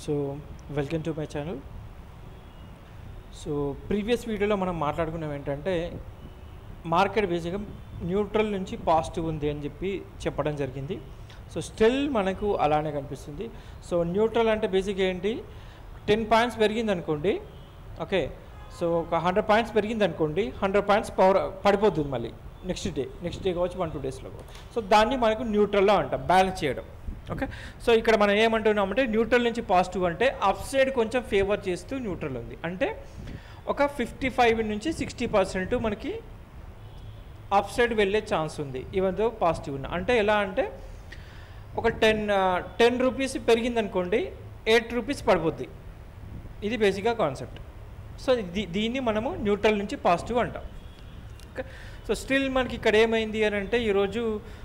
so welcome to my channel so previous వీడియోలో మనం మాట్లాడుకున్నాం ఏంటంటే మార్కెట్ బేసిక్గా న్యూట్రల్ నుంచి పాజిటివ్ ఉంది అని చెప్పి చెప్పడం జరిగింది సో స్టిల్ మనకు అలానే కనిపిస్తుంది సో న్యూట్రల్ అంటే బేసిక్ ఏంటి టెన్ పాయింట్స్ పెరిగింది అనుకోండి ఓకే సో ఒక హండ్రెడ్ పాయింట్స్ పెరిగింది అనుకోండి హండ్రెడ్ పాయింట్స్ పవర్ పడిపోతుంది మళ్ళీ నెక్స్ట్ డే నెక్స్ట్ డే కావచ్చు వన్ టూ డేస్లో సో దాన్ని మనకు న్యూట్రల్లో అంటాం బ్యాలెన్స్ చేయడం ఓకే సో ఇక్కడ మనం ఏమంటున్నామంటే న్యూట్రల్ నుంచి పాజిటివ్ అంటే అప్ సైడ్ కొంచెం ఫేవర్ చేస్తూ న్యూట్రల్ ఉంది అంటే ఒక ఫిఫ్టీ ఫైవ్ నుంచి సిక్స్టీ పర్సెంట్ మనకి అప్ సైడ్ వెళ్ళే ఛాన్స్ ఉంది ఈవెన్ దో పాజిటివ్ ఉన్న అంటే ఎలా అంటే ఒక టెన్ టెన్ రూపీస్ పెరిగింది అనుకోండి ఎయిట్ రూపీస్ పడిపోద్ది ఇది బేసిక్గా కాన్సెప్ట్ సో దీ దీన్ని మనము న్యూట్రల్ నుంచి పాజిటివ్ అంటాం ఓకే సో స్టిల్ మనకి ఇక్కడ ఏమైంది అని అంటే ఈరోజు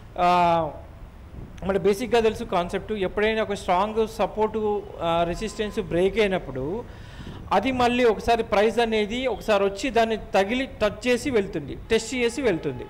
మన బేసిక్గా తెలుసు కాన్సెప్ట్ ఎప్పుడైనా ఒక స్ట్రాంగ్ సపోర్టు రెసిస్టెన్స్ బ్రేక్ అయినప్పుడు అది మళ్ళీ ఒకసారి ప్రైస్ అనేది ఒకసారి వచ్చి దాన్ని తగిలి టచ్ చేసి వెళ్తుంది టెస్ట్ చేసి వెళ్తుంది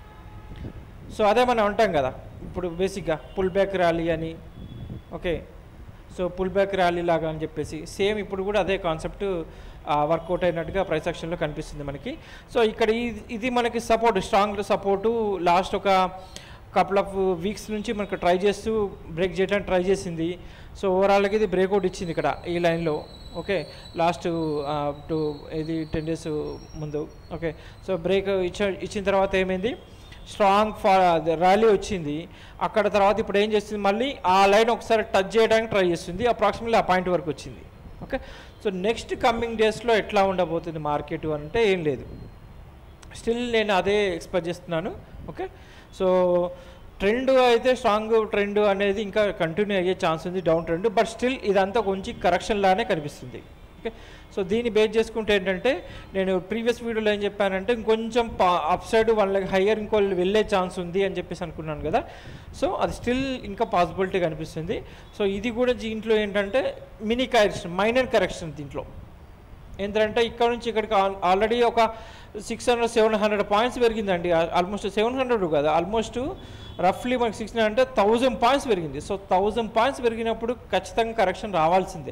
సో అదే మనం అంటాం కదా ఇప్పుడు బేసిక్గా పుల్ బ్యాక్ ర్యాలీ అని okay so pull back rally లాగా అని చెప్పేసి సేమ్ ఇప్పుడు కూడా అదే కాన్సెప్ట్ వర్కౌట్ అయినట్టుగా ప్రైస్ యాక్షన్లో కనిపిస్తుంది మనకి సో ఇక్కడ ఇది ఇది మనకి సపోర్ట్ స్ట్రాంగ్ సపోర్టు లాస్ట్ ఒక కపుల్ ఆఫ్ వీక్స్ నుంచి మనకు ట్రై చేస్తూ బ్రేక్ చేయడానికి ట్రై చేసింది సో ఓవరాల్గా ఇది బ్రేక్అవుట్ ఇచ్చింది ఇక్కడ ఈ లైన్లో ఓకే లాస్ట్ టు ఇది టెన్ డేస్ ముందు ఓకే సో బ్రేక్ ఇచ్చ ఇచ్చిన తర్వాత ఏమైంది స్ట్రాంగ్ ఫా ర్యాలీ వచ్చింది అక్కడ తర్వాత ఇప్పుడు ఏం చేస్తుంది మళ్ళీ ఆ లైన్ ఒకసారి టచ్ చేయడానికి ట్రై చేస్తుంది అప్రాక్సిమేట్లీ ఆ పాయింట్ వరకు వచ్చింది ఓకే సో నెక్స్ట్ కమింగ్ డేస్లో ఎట్లా ఉండబోతుంది మార్కెట్ అంటే ఏం లేదు స్టిల్ నేను అదే ఎక్స్పెక్ట్ చేస్తున్నాను ఓకే సో ట్రెండ్ అయితే స్ట్రాంగ్ ట్రెండ్ అనేది ఇంకా కంటిన్యూ అయ్యే ఛాన్స్ ఉంది డౌన్ ట్రెండ్ బట్ స్టిల్ ఇదంతా కొంచెం కరెక్షన్ లానే కనిపిస్తుంది ఓకే సో దీన్ని బేస్ చేసుకుంటే ఏంటంటే నేను ప్రీవియస్ వీడియోలో ఏం చెప్పానంటే ఇంకొంచెం అప్ సైడ్ వాళ్ళకి హయ్యర్ ఇంకో వెళ్ళే ఛాన్స్ ఉంది అని చెప్పేసి అనుకున్నాను కదా సో అది స్టిల్ ఇంకా పాసిబిలిటీ కనిపిస్తుంది సో ఇది కూడా దీంట్లో ఏంటంటే మినీ కరెక్షన్ మైనర్ కరెక్షన్ దీంట్లో ఏంటంటే ఇక్కడ నుంచి ఇక్కడికి ఆల్రెడీ ఒక six hundred seven hundred points పెరిగిందండి ఆల్మోస్ట్ సెవెన్ హండ్రెడ్ కదా ఆల్మోస్ట్ రఫ్లీ మనకి సిక్స్ అంటే థౌజండ్ పాయింట్స్ పెరిగింది సో థౌజండ్ పాయింట్స్ పెరిగినప్పుడు ఖచ్చితంగా కరెక్షన్ రావాల్సిందే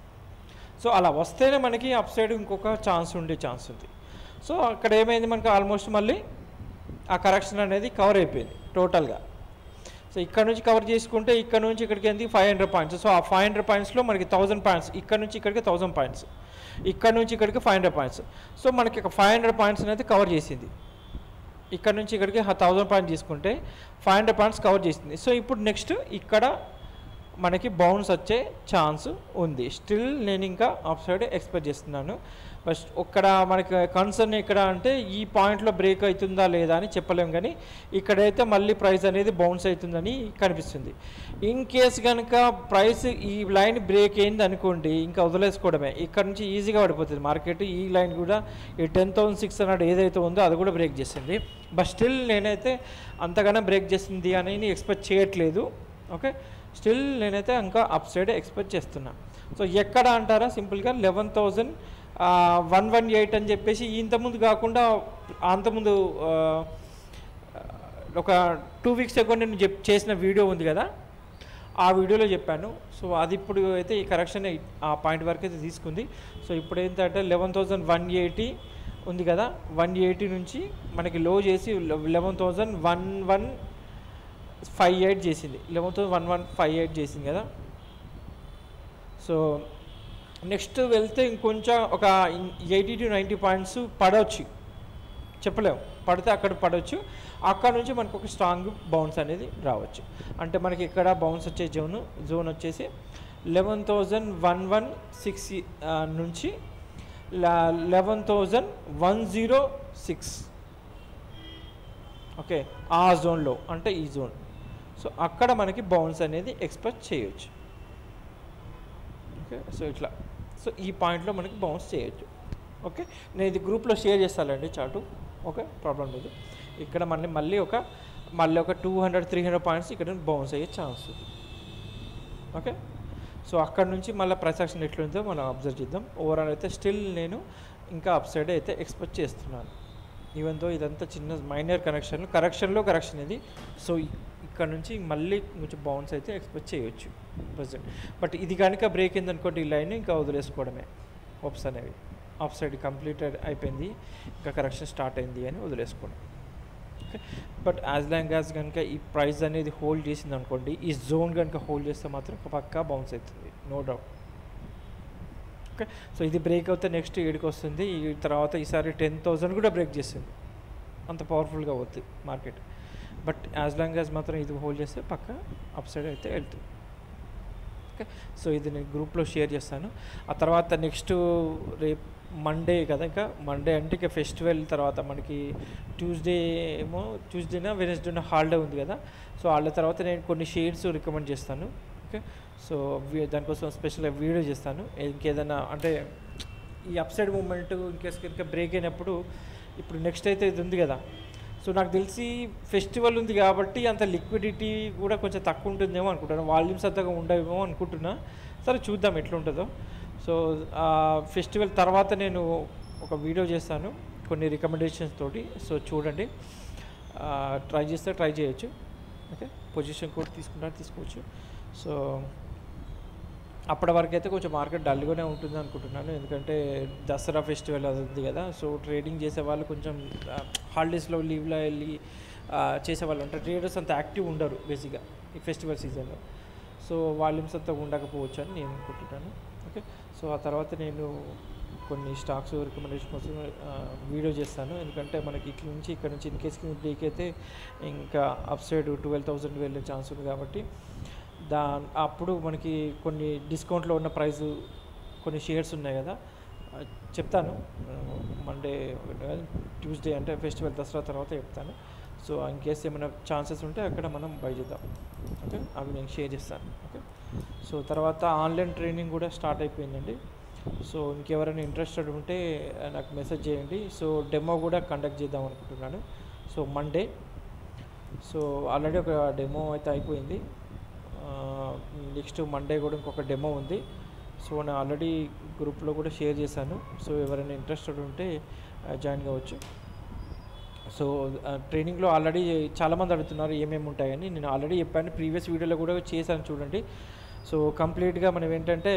సో అలా వస్తేనే మనకి అప్ సైడ్ ఇంకొక ఛాన్స్ ఉండే ఛాన్స్ ఉంది సో అక్కడ ఏమైంది మనకి ఆల్మోస్ట్ మళ్ళీ ఆ కరెక్షన్ అనేది కవర్ అయిపోయింది టోటల్గా సో ఇక్కడ నుంచి కవర్ చేసుకుంటే ఇక్కడ నుంచి ఇక్కడికి ఏంది ఫైవ్ హండ్రెడ్ పాయింట్స్ సో ఆ ఫైవ్ హండ్రెడ్ పాయింట్స్లో మనకి థౌసండ్ పాయింట్స్ ఇక్కడ నుంచి ఇక్కడికి థౌసండ్ పాయింట్స్ ఇక్కడ నుంచి ఇక్కడికి ఫైవ్ హండ్రెడ్ పాయింట్స్ సో మనకి ఫైవ్ హండ్రెడ్ పాయింట్స్ అనేది కవర్ చేసింది ఇక్కడ నుంచి ఇక్కడికి థౌసండ్ పాయింట్స్ తీసుకుంటే ఫైవ్ హండ్రెడ్ పాయింట్స్ కవర్ చేసింది సో ఇప్పుడు నెక్స్ట్ ఇక్కడ మనకి బౌన్స్ వచ్చే ఛాన్స్ ఉంది స్టిల్ నేను ఇంకా అప్ సైడ్ ఎక్స్పెక్ట్ చేస్తున్నాను ఫస్ట్ ఇక్కడ మనకి కన్సర్న్ ఇక్కడ అంటే ఈ పాయింట్లో బ్రేక్ అవుతుందా లేదా అని చెప్పలేం కానీ ఇక్కడైతే మళ్ళీ ప్రైస్ అనేది బౌన్స్ అవుతుందని కనిపిస్తుంది ఇన్ కేస్ కనుక ప్రైస్ ఈ లైన్ బ్రేక్ అయింది అనుకోండి ఇంకా వదిలేసుకోవడమే ఇక్కడ నుంచి ఈజీగా పడిపోతుంది మార్కెట్ ఈ లైన్ కూడా ఈ టెన్ థౌసండ్ సిక్స్ హండ్రెడ్ ఏదైతే ఉందో అది కూడా బ్రేక్ చేసింది బట్ స్టిల్ నేనైతే అంతగానో బ్రేక్ చేసింది అని ఎక్స్పెక్ట్ చేయట్లేదు ఓకే స్టిల్ నేనైతే ఇంకా అప్ సైడ్ ఎక్స్పెక్ట్ చేస్తున్నా సో ఎక్కడ అంటారా సింపుల్గా eleven thousand one one eight అని చెప్పేసి ఇంతకుముందు కాకుండా అంతకుముందు ఒక టూ వీక్స్ ఎగో నేను చెప్ చేసిన వీడియో ఉంది కదా ఆ వీడియోలో చెప్పాను సో అది ఇప్పుడు అయితే ఈ కరెక్షన్ ఆ పాయింట్ వరకు అయితే తీసుకుంది సో ఇప్పుడు ఏంటంటే లెవెన్ థౌజండ్ వన్ ఎయిటీ ఉంది కదా వన్ ఎయిటీ నుంచి మనకి లో చేసి eleven thousand one one five eight చేసింది eleven thousand one one five eight చేసింది కదా సో నెక్స్ట్ వెళ్తే ఇంకొంచెం ఒక ఎయిటీ టు నైంటీ పాయింట్స్ పడవచ్చు చెప్పలేము పడితే అక్కడ పడవచ్చు అక్కడ నుంచి మనకు ఒక స్ట్రాంగ్ బౌన్స్ అనేది రావచ్చు అంటే మనకి ఇక్కడ బౌన్స్ వచ్చే జోన్ జోన్ వచ్చేసి eleven thousand one one six నుంచి eleven thousand one zero six okay ఆ జోన్లో అంటే ఈ జోన్ సో అక్కడ మనకి బౌన్స్ అనేది ఎక్స్పెక్ట్ చేయొచ్చు ఓకే సో ఇట్లా సో ఈ పాయింట్లో మనకి బౌన్స్ చేయొచ్చు ఓకే నేను ఇది గ్రూప్లో షేర్ చేస్తానండి చాటు ఓకే ప్రాబ్లం లేదు ఇక్కడ మళ్ళీ మళ్ళీ ఒక మళ్ళీ ఒక two hundred three hundred points ఇక్కడ బౌన్స్ అయ్యే ఛాన్స్ ఉంది ఓకే సో అక్కడ నుంచి మళ్ళీ ప్రసాక్షన్ ఎట్లుందో మనం అబ్జర్వ్ చేద్దాం ఓవరాల్ అయితే స్టిల్ నేను ఇంకా అప్ సైడ్ అయితే ఎక్స్పెక్ట్ చేస్తున్నాను ఈవెన్ దో ఇదంతా చిన్న మైనర్ కనెక్షన్ కరెక్షన్లో కరెక్షన్ ఇది సో ఇక్కడ నుంచి మళ్ళీ కొంచెం బౌన్స్ అయితే ఎక్స్పెక్ట్ చేయొచ్చు ప్రజెంట్ బట్ ఇది కనుక బ్రేక్ అయిందనుకోండి ఈ లైన్ ఇంకా వదిలేసుకోవడమే ఓప్స్ అనేవి ఆఫ్ సైడ్ కంప్లీటెడ్ అయిపోయింది ఇంకా కరెక్షన్ స్టార్ట్ అయింది అని వదిలేసుకోవడం okay but as long as కనుక ఈ ప్రైస్ అనేది హోల్డ్ చేసింది అనుకోండి ఈ జోన్ కనుక హోల్డ్ చేస్తే మాత్రం పక్కా బౌన్స్ అవుతుంది నో డౌట్ ఓకే సో ఇది బ్రేక్ అవుతే నెక్స్ట్ ఏడుకి వస్తుంది ఈ తర్వాత ఈసారి టెన్ థౌజండ్ కూడా బ్రేక్ చేస్తుంది అంత పవర్ఫుల్గా అవుతుంది market but as long as మాత్రం ఇది హోల్డ్ చేస్తే పక్క అప్ సైడ్ అయితే వెళ్తుంది ఓకే సో ఇది నేను గ్రూప్లో షేర్ చేస్తాను ఆ తర్వాత నెక్స్ట్ రేపు మండే కదా ఇంకా మండే అంటే ఇక ఫెస్టివల్ తర్వాత మనకి ట్యూస్డే ఏమో ట్యూస్డేనా వెనస్డేనా హాలిడే ఉంది కదా సో హాలిడే తర్వాత నేను కొన్ని షేడ్స్ రికమెండ్ చేస్తాను ఓకే సో వీ- దానికోసం స్పెషల్గా వీడియో చేస్తాను ఇంకేదైనా అంటే ఈ అప్సైడ్ మూమెంట్ ఇంకేస్ కనుక బ్రేక్ అయినప్పుడు ఇప్పుడు నెక్స్ట్ అయితే ఇది ఉంది కదా సో నాకు తెలిసి ఫెస్టివల్ ఉంది కాబట్టి అంత లిక్విడిటీ కూడా కొంచెం తక్కువ ఉంటుందేమో అనుకుంటాను వాల్యూమ్స్ అంతగా ఉండవేమో అనుకుంటున్నా సరే చూద్దాం ఎట్లుంటుందో సో ఆ ఫెస్టివల్ తర్వాత నేను ఒక వీడియో చేస్తాను కొన్ని రికమెండేషన్స్ తోటి సో చూడండి ట్రై చేస్తే ట్రై చేయొచ్చు ఓకే పొజిషన్ కూడా తీసుకుంటారు తీసుకోవచ్చు సో అప్పటి వరకు అయితే కొంచెం మార్కెట్ డల్గానే ఉంటుంది అనుకుంటున్నాను ఎందుకంటే దసరా ఫెస్టివల్ అది ఉంది కదా సో ట్రేడింగ్ చేసే వాళ్ళు కొంచెం హాలిడేస్లో లీవ్లో వెళ్ళి ఆ, చేసే వాళ్ళు ఉంటారు ట్రేడర్స్ అంత యాక్టివ్ ఉండరు బేసిక్గా ఈ ఫెస్టివల్ సీజన్లో సో వాల్యూమ్స్ అంతా ఉండకపోవచ్చు అని నేను అనుకుంటున్నాను ఓకే సో ఆ తర్వాత నేను కొన్ని స్టాక్స్ రికమెండేషన్ కోసం ఆ, వీడియో చేస్తాను ఎందుకంటే మనకి ఇట్ల నుంచి ఇక్కడ నుంచి ఇన్ కేస్ బ్రేక్ అయితే ఇంకా అప్ సైడ్ ట్వెల్వ్ థౌసండ్ వెళ్ళే ఛాన్స్ ఉంది కాబట్టి దా అప్పుడు మనకి కొన్ని డిస్కౌంట్లో ఉన్న ప్రైస్ కొన్ని షేర్స్ ఉన్నాయి కదా ఆ, చెప్తాను మండే ట్యూస్డే అంటే ఫెస్టివల్ దసరా తర్వాత చెప్తాను సో ఇన్ కేస్ ఏమైనా ఛాన్సెస్ ఉంటే అక్కడ మనం బై చేద్దాం ఓకే అవి నేను షేర్ చేస్తాను ఓకే సో తర్వాత ఆన్లైన్ ట్రైనింగ్ కూడా స్టార్ట్ అయిపోయిందండి సో ఇంకెవరైనా ఇంట్రెస్టెడ్ ఉంటే ఆ, నాకు మెసేజ్ చేయండి సో డెమో కూడా కండక్ట్ చేద్దాం అనుకుంటున్నాను సో మండే సో ఆల్రెడీ ఒక డెమో అయితే అయిపోయింది నెక్స్ట్ మండే కూడా ఇంకొక డెమో ఉంది సో నేను ఆల్రెడీ గ్రూప్లో కూడా షేర్ చేశాను సో ఎవరైనా ఇంట్రెస్టెడ్ ఉంటే జాయిన్ కావచ్చు సో ట్రైనింగ్లో ఆల్రెడీ చాలామంది అడుగుతున్నారు ఏమేమి ఉంటాయని నేను ఆల్రెడీ చెప్పాను ప్రీవియస్ వీడియోలో కూడా చేశాను చూడండి సో కంప్లీట్గా మనం ఏంటంటే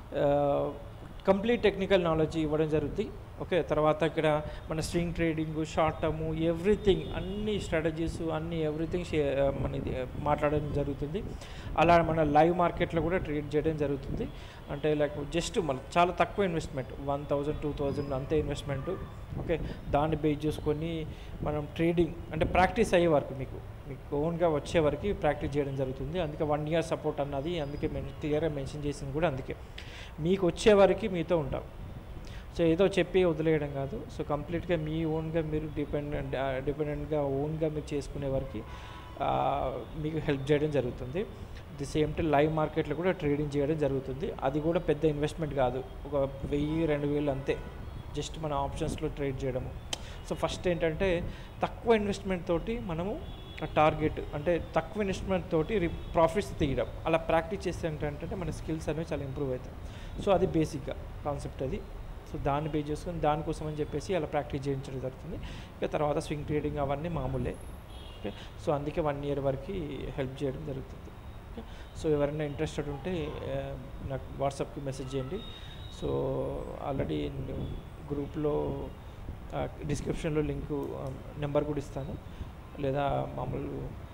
కంప్లీట్ టెక్నికల్ నాలెడ్జ్ ఇవ్వడం జరుగుతుంది ఓకే తర్వాత ఇక్కడ మన string trading short term everything అన్ని స్ట్రాటజీస్ అన్ని ఎవ్రీథింగ్ షే మన ఇది మాట్లాడడం జరుగుతుంది అలా మన లైవ్ మార్కెట్లో కూడా ట్రేడ్ చేయడం జరుగుతుంది అంటే లైక్ జస్ట్ మన చాలా తక్కువ investment one thousand two thousand అంతే ఇన్వెస్ట్మెంట్ ఓకే దాన్ని బేస్ చేసుకొని మనం ట్రేడింగ్ అంటే ప్రాక్టీస్ అయ్యే వరకు మీకు మీకు ఓన్గా వచ్చే వరకు ప్రాక్టీస్ చేయడం జరుగుతుంది అందుకే వన్ ఇయర్ సపోర్ట్ అన్నది అందుకే మెన్ క్లియర్గా మెన్షన్ చేసింది కూడా అందుకే మీకు వచ్చే వరకు మీతో ఉంటాం సో ఏదో చెప్పి వదిలేయడం కాదు సో కంప్లీట్గా మీ ఓన్గా మీరు డిపెండెంట్ డిపెండెంట్గా ఓన్గా మీరు చేసుకునే వరకు ఆ, మీకు హెల్ప్ చేయడం జరుగుతుంది ది సేమ్ టైం లైవ్ మార్కెట్లో కూడా ట్రేడింగ్ చేయడం జరుగుతుంది అది కూడా పెద్ద ఇన్వెస్ట్మెంట్ కాదు ఒక వెయ్యి రెండు వేలు అంతే జస్ట్ మన ఆప్షన్స్లో ట్రేడ్ చేయడము సో ఫస్ట్ ఏంటంటే తక్కువ ఇన్వెస్ట్మెంట్ తోటి మనము టార్గెట్ అంటే తక్కువ ఇన్వెస్ట్మెంట్ తోటి ప్రాఫిట్స్ తీయడం అలా ప్రాక్టీస్ చేస్తే ఏంటంటే మన స్కిల్స్ అనేవి చాలా ఇంప్రూవ్ అవుతాయి సో అది బేసిక్గా కాన్సెప్ట్ అది సో దాన్ని బేస్ చేసుకొని దానికోసం అని చెప్పేసి అలా ప్రాక్టీస్ చేయించడం జరుగుతుంది ఇక తర్వాత స్వింగ్ ట్రేడింగ్ అవన్నీ మామూలే ఓకే సో అందుకే వన్ ఇయర్ వరకు హెల్ప్ చేయడం జరుగుతుంది ఓకే సో ఎవరైనా ఇంట్రెస్టెడ్ ఉంటే ఆ, నాకు వాట్సాప్కి మెసేజ్ చేయండి సో ఆల్రెడీ నేను గ్రూప్లో డిస్క్రిప్షన్లో లింకు నెంబర్ కూడా ఇస్తాను లేదా మామూలు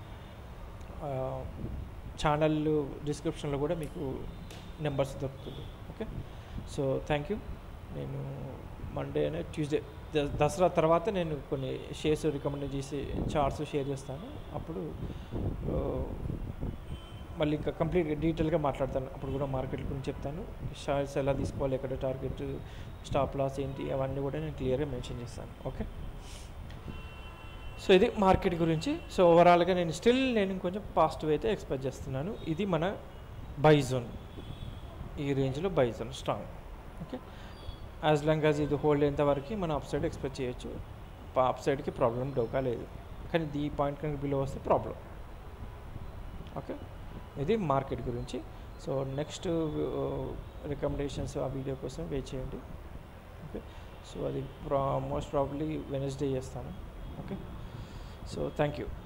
ఛానల్ డిస్క్రిప్షన్లో కూడా మీకు నెంబర్స్ దొరుకుతుంది ఓకే సో థ్యాంక్ యూ నేను మండే అనే ట్యూస్డే ద- దసరా తర్వాత నేను కొన్ని షేర్స్ రికమెండ్ చేసి చార్ట్స్ షేర్ చేస్తాను అప్పుడు ఆ, మళ్ళీ ఇంకా కంప్లీట్ డీటెయిల్గా మాట్లాడతాను అప్పుడు కూడా మార్కెట్ గురించి చెప్తాను షేర్స్ ఎలా తీసుకోవాలి ఎక్కడ టార్గెట్ స్టాప్ లాస్ ఏంటి అవన్నీ కూడా నేను క్లియర్గా మెన్షన్ చేస్తాను ఓకే సో ఇది మార్కెట్ గురించి సో ఓవరాల్గా నేను స్టిల్ నేను కొంచెం పాజిటివ్ అయితే ఎక్స్పెక్ట్ చేస్తున్నాను ఇది మన బై జోన్ ఈ రేంజ్లో buy zone strong okay as long as ఇది హోల్డ్ అయ్యేంత వరకు మనం అప్ సైడ్ ఎక్స్పెక్ట్ చేయొచ్చు అప్ సైడ్కి ప్రాబ్లం డోకా లేదు కానీ ఈ పాయింట్ కనుక బిలో వస్తే ప్రాబ్లం ఓకే ఇది మార్కెట్ గురించి సో నెక్స్ట్ రికమెండేషన్స్ ఆ వీడియో కోసం వెయిట్ చేయండి ఓకే సో అది ప్రా మోస్ట్ ప్రాబ్లీ వెనస్డే చేస్తాను ఓకే సో థ్యాంక్ యూ